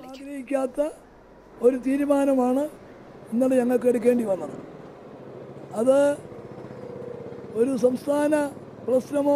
ആഗ്രഹിക്കാത്ത ഒരു തീരുമാനമാണ് ഇന്നലെ ഞങ്ങൾക്ക് എടുക്കേണ്ടി വന്നത് അത് ഒരു സംസ്ഥാന പ്രശ്നമോ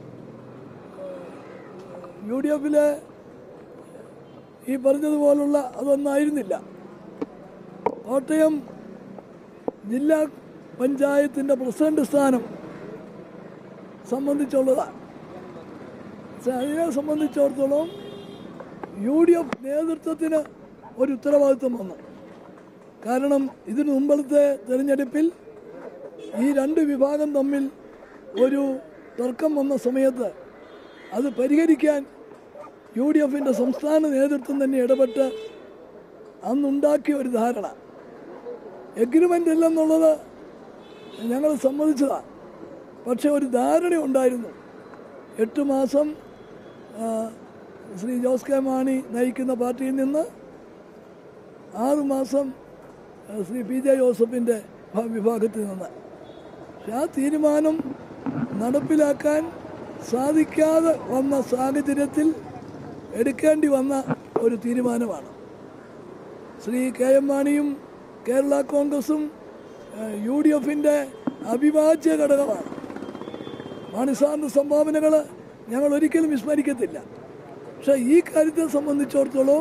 യു ഡി എഫിലെ ഈ പറഞ്ഞതുപോലുള്ള അതൊന്നായിരുന്നില്ല കോട്ടയം ജില്ലാ പഞ്ചായത്തിൻ്റെ പ്രസിഡന്റ് സ്ഥാനം സംബന്ധിച്ചുള്ളതാണ് പക്ഷേ അതിനെ സംബന്ധിച്ചിടത്തോളം യു ഡി എഫ് നേതൃത്വത്തിന് ഒരു ഉത്തരവാദിത്വം വന്നു കാരണം ഇതിനു മുമ്പത്തെ തെരഞ്ഞെടുപ്പിൽ ഈ രണ്ട് വിഭാഗം തമ്മിൽ ഒരു തർക്കം വന്ന സമയത്ത് അത് പരിഹരിക്കാൻ യു ഡി എഫിൻ്റെ സംസ്ഥാന നേതൃത്വം തന്നെ ഇടപെട്ട് അന്നുണ്ടാക്കിയ ഒരു ധാരണ എഗ്രിമെൻ്റ് ഇല്ലെന്നുള്ളത് ഞങ്ങൾ സമ്മതിച്ചതാണ് പക്ഷേ ഒരു ധാരണ ഉണ്ടായിരുന്നു എട്ട് മാസം ആ, ശ്രീ ജോസ് കെ മാണി നയിക്കുന്ന പാർട്ടിയിൽ നിന്ന് ആറ് മാസം ആ, ശ്രീ പി ജെ ജോസഫിൻ്റെ ഭ- വിഭാഗത്തിൽ നിന്ന് പക്ഷെ ആ തീരുമാനം നടപ്പിലാക്കാൻ സാധിക്കാതെ വന്ന സാഹചര്യത്തിൽ എടുക്കേണ്ടി വന്ന ഒരു തീരുമാനമാണ് ശ്രീ കെ എം മാണിയും കേരള കോൺഗ്രസും യു ഡി എഫിൻ്റെ അവിഭാജ്യ ഘടകമാണ് മാണി സാറിൻ്റെ സംഭാവനകൾ ഞങ്ങൾ ഒരിക്കലും വിസ്മരിക്കത്തില്ല പക്ഷേ ഈ കാര്യത്തെ സംബന്ധിച്ചിടത്തോളം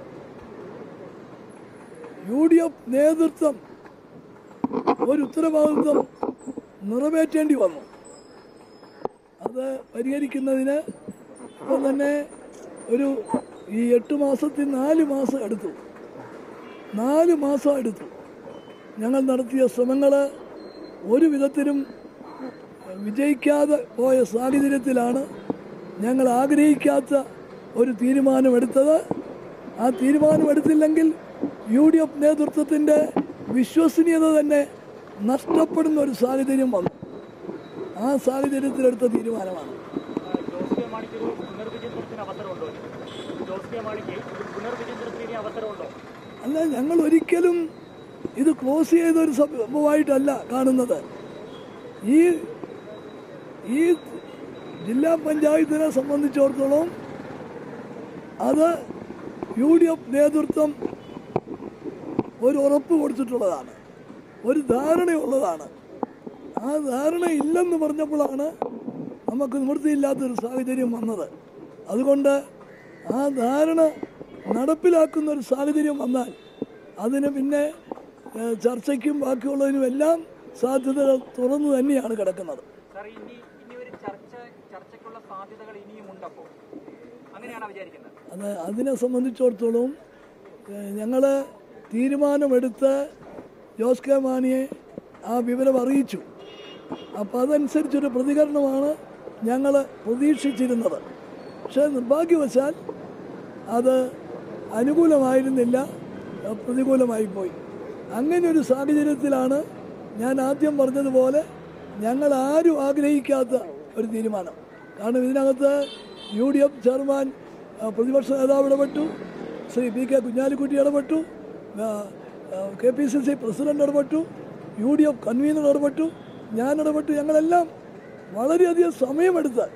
യു ഡി എഫ് നേതൃത്വം ഒരു ഉത്തരവാദിത്വം നിറവേറ്റേണ്ടി വന്നു അത് പരിഹരിക്കുന്നതിന് ഇപ്പം തന്നെ ഒരു ഈ എട്ട് മാസത്തിൽ നാല് മാസം എടുത്തു നാല് മാസം എടുത്തു ഞങ്ങൾ നടത്തിയ ശ്രമങ്ങൾ ഒരു വിധത്തിലും വിജയിക്കാതെ പോയ സാഹചര്യത്തിലാണ് ഞങ്ങൾ ആഗ്രഹിക്കാത്ത ഒരു തീരുമാനമെടുത്തത് ആ തീരുമാനമെടുത്തില്ലെങ്കിൽ യു ഡി എഫ് നേതൃത്വത്തിൻ്റെ വിശ്വസനീയത തന്നെ നഷ്ടപ്പെടുന്ന ഒരു സാഹചര്യം വന്നു ആ സാഹചര്യത്തിലെടുത്ത തീരുമാനമാണ് ജോസ് കെ മാണിക്ക് ഒരു പുനർവിചിന്തനത്തിന് അവസരമുണ്ടോ ജോസ് കെ മാണിക്ക് ഒരു പുനർവിചിന്തനത്തിന് ഇനി അവസരമുണ്ടോ അല്ല ഞങ്ങൾ ഒരിക്കലും ഇത് ക്ലോസ് ചെയ്ത ഒരു സംഭവമായിട്ടല്ല കാണുന്നത് ഈ ഈ ജില്ലാ പഞ്ചായത്തിനെ സംബന്ധിച്ചിടത്തോളം അത് യു ഡി എഫ് നേതൃത്വം ഒരു ഉറപ്പ് കൊടുത്തിട്ടുള്ളതാണ് ഒരു ധാരണയുള്ളതാണ് ആ ധാരണ ഇല്ലെന്ന് പറഞ്ഞപ്പോഴാണ് നമുക്ക് നിവൃത്തിയില്ലാത്തൊരു സാഹചര്യം വന്നത് അതുകൊണ്ട് ആ ധാരണ നടപ്പിലാക്കുന്ന ഒരു സാഹചര്യം വന്നാൽ അതിന് പിന്നെ ഏഹ്, ചർച്ചയ്ക്കും ബാക്കിയുള്ളതിനും എല്ലാം സാധ്യതകൾ തുറന്നു തന്നെയാണ് കിടക്കുന്നത് സാർ ഇനി ഇനി ഒരു ചർച്ച ചർച്ചയ്ക്കുള്ള സാധ്യതകൾ ഇനിയും ഉണ്ടപ്പോ അങ്ങനെയാണ് വിചാരിക്കുന്നത് അത് അതിനെ സംബന്ധിച്ചിടത്തോളം ഞങ്ങൾ തീരുമാനമെടുത്ത് ജോസ് കെ മാണിയെ ആ വിവരം അറിയിച്ചു അപ്പോൾ അതനുസരിച്ചൊരു പ്രതികരണമാണ് ഞങ്ങൾ പ്രതീക്ഷിച്ചിരുന്നത് പക്ഷേ നിർഭാഗ്യവശാൽ അത് അനുകൂലമായിരുന്നില്ല അഹ് പ്രതികൂലമായിപ്പോയി അങ്ങനെ ഒരു സാഹചര്യത്തിലാണ് ഞാൻ ആദ്യം പറഞ്ഞതുപോലെ ഞങ്ങൾ ആരും ആഗ്രഹിക്കാത്ത ഒരു തീരുമാനം കാരണം ഇതിനകത്ത് യു ഡി എഫ് ചെയർമാൻ ആ, പ്രതിപക്ഷ നേതാവ് ഇടപെട്ടു ശ്രീ പി കെ കുഞ്ഞാലിക്കുട്ടി ഇടപെട്ടു K P C C president ഇടപെട്ടു യു ഡി എഫ് കൺവീനർ ഇടപെട്ടു ഞാൻ ഇടപെട്ടു ഞങ്ങളെല്ലാം വളരെയധികം സമയമെടുത്ത്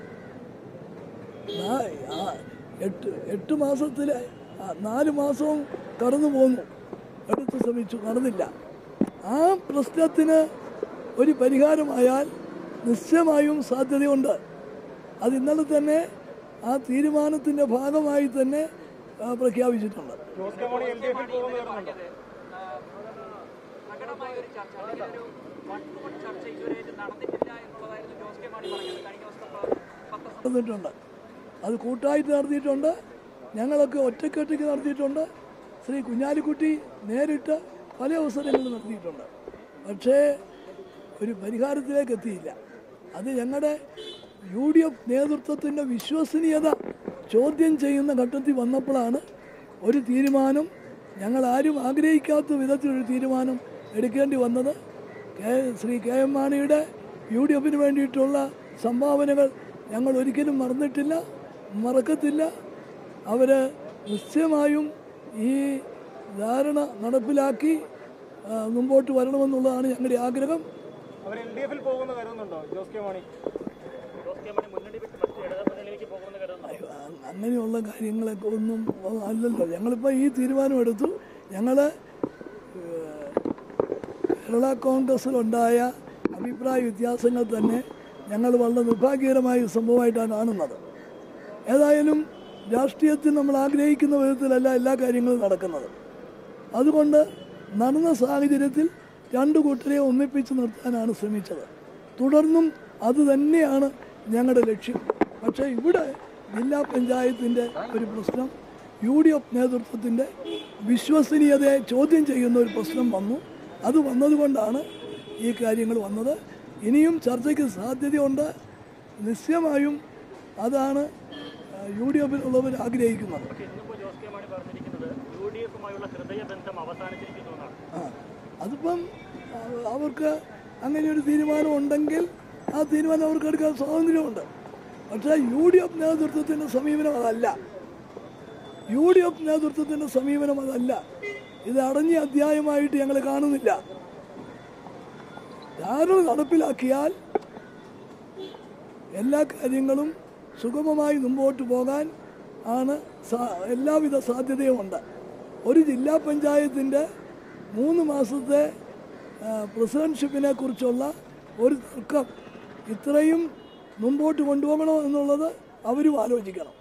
നാ- ആ, എട്ട് എട്ട് മാസത്തിൽ നാല് മാസവും കടന്നു പോന്നു എടുത്ത് ശ്രമിച്ചു നടന്നില്ല ആ പ്രശ്നത്തിന് ഒരു പരിഹാരമായാൽ നിശ്ചയമായും സാധ്യതയുണ്ട് അത് ഇന്നലെ തന്നെ ആ തീരുമാനത്തിൻ്റെ ഭാഗമായി തന്നെ ആ, പ്രഖ്യാപിച്ചിട്ടുണ്ട് Jose K Mani L D എഫിൽ പോകുന്നു പ്രകടമായ ഒരു ചർച്ച അല്ലെങ്കിൽ ഒരു വൺ ടു വൺ ചർച്ച ഇതുവരെ നടന്നിട്ടില്ല എന്നുള്ളതായിരുന്നു ജോസ് കെ മാണി പറഞ്ഞത് കഴിഞ്ഞ ദിവസത്തെ പത്ര നടന്നിട്ടുണ്ട് അത് കൂട്ടായിട്ട് നടത്തിയിട്ടുണ്ട് ഞങ്ങളൊക്കെ ഒറ്റയ്ക്കൊറ്റയ്ക്ക് നടത്തിയിട്ടുണ്ട് ശ്രീ കുഞ്ഞാലിക്കുട്ടി നേരിട്ട് പല അവസരങ്ങളിൽ നടത്തിയിട്ടുണ്ട് പക്ഷേ ഒരു പരിഹാരത്തിലേക്ക് എത്തിയില്ല അത് ഞങ്ങളുടെ യു ഡി എഫ് നേതൃത്വത്തിൻ്റെ വിശ്വസനീയത ചോദ്യം ചെയ്യുന്ന ഘട്ടത്തിൽ വന്നപ്പോഴാണ് ഒരു തീരുമാനം ഞങ്ങൾ ആരും ആഗ്രഹിക്കാത്ത വിധത്തിലൊരു തീരുമാനം എടുക്കേണ്ടി വന്നത് കെ ശ്രീ കെ എം മാണിയുടെ യു ഡി എഫിന് വേണ്ടിയിട്ടുള്ള സംഭാവനകൾ ഞങ്ങൾ ഒരിക്കലും മറന്നിട്ടില്ല മറക്കത്തില്ല അവർ നിശ്ചയമായും ഈ ധാരണ നടപ്പിലാക്കി ആ, മുമ്പോട്ട് വരണമെന്നുള്ളതാണ് ഞങ്ങളുടെ ആഗ്രഹം അവർ എൽ ഡി എഫിൽ പോകുമെന്ന് കരുതുന്നുണ്ടോ ജോസ് കെ മാണി ജോസ് കെ മാണി മുന്നണി വിട്ട് മറ്റു ഇടതുമുന്നണിയിലേക്ക് പോകുമെന്ന് കരുതുന്നു അങ്ങനെയുള്ള കാര്യങ്ങളൊക്കെ ഒന്നും അല്ലല്ലോ ഞങ്ങളിപ്പോൾ ഈ തീരുമാനമെടുത്തു ഞങ്ങൾ കേരള കോൺഗ്രസ്സിലുണ്ടായ അഭിപ്രായ വ്യത്യാസങ്ങൾ തന്നെ ഞങ്ങൾ വളരെ നിർഭാഗ്യകരമായ ഒരു സംഭവമായിട്ടാണ് കാണുന്നത് ഏതായാലും രാഷ്ട്രീയത്തിൽ നമ്മൾ ആഗ്രഹിക്കുന്ന വിധത്തിലല്ല എല്ലാ കാര്യങ്ങളും നടക്കുന്നത് അതുകൊണ്ട് നടന്ന സാഹചര്യത്തിൽ രണ്ടു കൂട്ടരെ ഒന്നിപ്പിച്ച് നിർത്താനാണ് ശ്രമിച്ചത് തുടർന്നും അത് തന്നെയാണ് ഞങ്ങളുടെ ലക്ഷ്യം പക്ഷേ ഇവിടെ ജില്ലാ പഞ്ചായത്തിൻ്റെ ഒരു പ്രശ്നം യു ഡി എഫ് നേതൃത്വത്തിൻ്റെ വിശ്വസനീയതയെ ചോദ്യം ചെയ്യുന്ന ഒരു പ്രശ്നം വന്നു അത് വന്നതുകൊണ്ടാണ് ഈ കാര്യങ്ങൾ വന്നത് ഇനിയും ചർച്ചയ്ക്ക് സാധ്യതയുണ്ട് നിശ്ചയമായും അതാണ് യു ഡി എഫിലുള്ളവർ ആഗ്രഹിക്കുന്നത് പക്ഷേ ഇന്നിപ്പോൾ ജോസ് കെ മാണി പറഞ്ഞിരിക്കുന്നത് യു ഡി എഫുമായുള്ള ഹൃദയബന്ധം അവസാനിച്ചിരിക്കുന്നു എന്നാണ് ആ അതിപ്പം ആ, അവർക്ക് അങ്ങനെ ഒരു തീരുമാനം ഉണ്ടെങ്കിൽ ആ തീരുമാനം അവർക്ക് എടുക്കാൻ സ്വാതന്ത്ര്യമുണ്ട് പക്ഷേ യു ഡി എഫ് നേതൃത്വത്തിൻ്റെ സമീപനം അതല്ല യു ഡി എഫ് നേതൃത്വത്തിൻ്റെ സമീപനം അതല്ല ഇത് അടഞ്ഞ അധ്യായമായിട്ട് ഞങ്ങൾ കാണുന്നില്ല ധാരണ നടപ്പിലാക്കിയാൽ എല്ലാ കാര്യങ്ങളും സുഗമമായി മുമ്പോട്ട് പോകാൻ ആണ് സാ- എല്ലാവിധ സാധ്യതയുമുണ്ട് ഒരു ജില്ലാ പഞ്ചായത്തിൻ്റെ മൂന്ന് മാസത്തെ ആ, പ്രസിഡൻഷിപ്പിനെ കുറിച്ചുള്ള ഒരു തർക്കം ഇത്രയും മുമ്പോട്ട് കൊണ്ടുപോകണോ എന്നുള്ളത് അവരും ആലോചിക്കണം